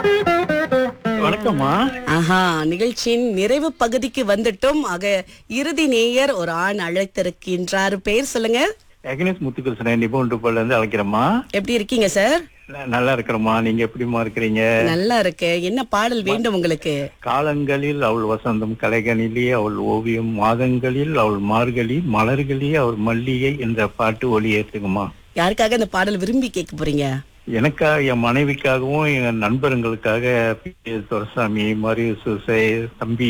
வணக்கம்மா ஆஹா நிகழ்ச்சியின் நிறைவு பகுதிக்கு வந்துட்டோம் ஆக இறுதி நேயர் ஒரு ஆண் அழைத்திருக்கின்றார் பேர் சொல்லுங்க அக்னேஷ் முத்துகிருஷ்ணன் நிபுணர் இருந்து அழைக்கிறேம்மா எப்படி இருக்கீங்க சார் ந- நல்லா இருக்கிறம்மா நீங்க எப்படிம்மா இருக்கிறீங்க நல்லா இருக்கு என்ன பாடல் வேண்டும் உங்களுக்கு காலங்களில் அவள் வசந்தம் கலைகனிலே அவள் ஓவியம் மாதங்களில் அவள் மார்கழி மலர்களே அவள் மல்லிகை என்ற பாட்டு ஒளி ஏற்றுக்குமா யாருக்காக இந்த பாடல் விரும்பி கேட்க போறீங்க எனக்காக என் மனைவிக்காகவும் என் நண்பர்களுக்காக பி. எஸ். துரைசாமி மரியு சுசை தம்பி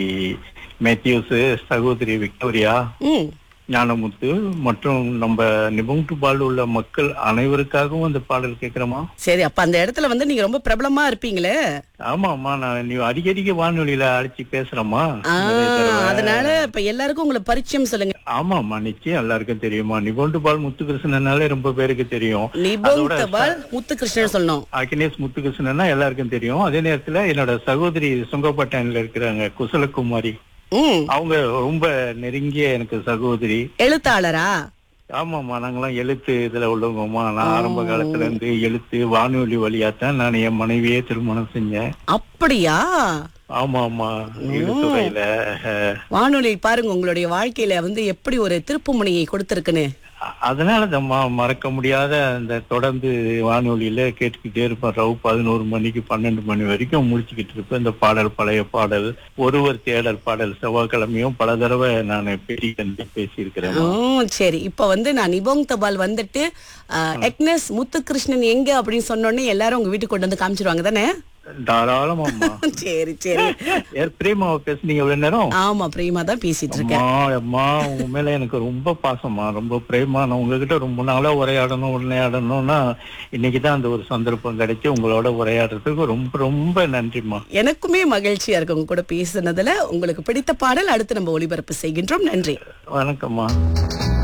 மேத்யூஸ் சகோதரி விக்டோரியா ம் ஞானமுத்து மற்றும் நம்ம நிபுங்டு பால் உள்ள மக்கள் அனைவருக்காகவும் அந்த பாடல் கேட்கிறோமா சரி அப்ப அந்த இடத்துல வந்து நீங்க ரொம்ப பிரபலமா இருப்பீங்களே ஆமாம்மா நான் நீ அடிக்கடிக்கு வானொலியில அழைச்சி பேசுறேம்மா ஆ, அதனால இப்ப எல்லாருக்கும் உங்களை பரிச்சயம் சொல்லுங்க ஆமாம்மா நிச்சயம் எல்லாருக்கும் தெரியுமா நிபுண்டு பால் முத்துகிருஷ்ணனாலே ரொம்ப பேருக்கு தெரியும் நிபுங் தபால் முத்துகிருஷ்ணன் சொல்லணும் அகினேஷ் முத்துகிருஷ்ணன்னா எல்லாருக்கும் தெரியும் அதே நேரத்துல என்னோட சகோதரி சுங்கப்பட்டாணில இருக்கிறாங்க குசலகுமாரி ம் அவங்க ரொம்ப நெருங்கிய எனக்கு சகோதரி எழுத்தாளரா ஆமாம்மா நாங்கெல்லாம் எழுத்து இதுல உள்ளவங்கம்மா நான் ஆரம்ப காலத்துல இருந்து எழுத்து வானொலி வழியாத்தான் நான் என் மனைவியே திருமணம் செஞ்சேன் அப்படியா ஆமா ஆமா எழுத்துறையில அஹ், வானொலி பாருங்க உங்களுடைய வாழ்க்கையில வந்து எப்படி ஒரு திருப்புமுனையை கொடுத்திருக்குன்னு அ- அதனால தம்மா மறக்க முடியாத அந்த தொடர்ந்து வானொலியில கேட்டுக்கிட்டே இருப்பேன் ரவு பதினோரு மணிக்கு பன்னெண்டு மணி வரைக்கும் முடிச்சுக்கிட்டு இருப்பேன் இந்த பாடல் பழைய பாடல் ஒருவர் தேடல் பாடல் செவ்வாய்க்கிழமையும் பல தடவை நான் பேட்டி கண்டு பேசியிருக்கிறேன் ஓ சரி இப்ப வந்து நான் நிபோங் தபால் வந்துட்டு அஹ், எக்னஸ் முத்துகிருஷ்ணன் எங்க அப்படின்னு சொன்னோடனே எல்லாரும் உங்க வீட்டுக்கு கொண்டு வந்து காமிச்சிருவாங்க தானே தாராளமாம்மா சரி சரி ஏ பிரேமாவை பேசுனீங்க எவ்வளவு நேரம் ஆமா பிரேமா தான் பேசிட்டு இருக்கேன் அம்மா அம்மா உங்க மேல எனக்கு ரொம்ப பாசமா ரொம்ப பிரேமா நான் உங்ககிட்ட ரொம்ப நாளா உரையாடணும் உரையாடணும்னா இன்னைக்கு தான் அந்த ஒரு சந்தர்ப்பம் கிடைச்சு உங்களோட உரையாடுறதுக்கு ரொம்ப ரொம்ப நன்றிம்மா எனக்குமே மகிழ்ச்சியா இருக்கு உங்க கூட பேசுனதுல உங்களுக்கு பிடித்த பாடல் அடுத்து நம்ம ஒளிபரப்பு செய்கின்றோம் நன்றி வணக்கம்மா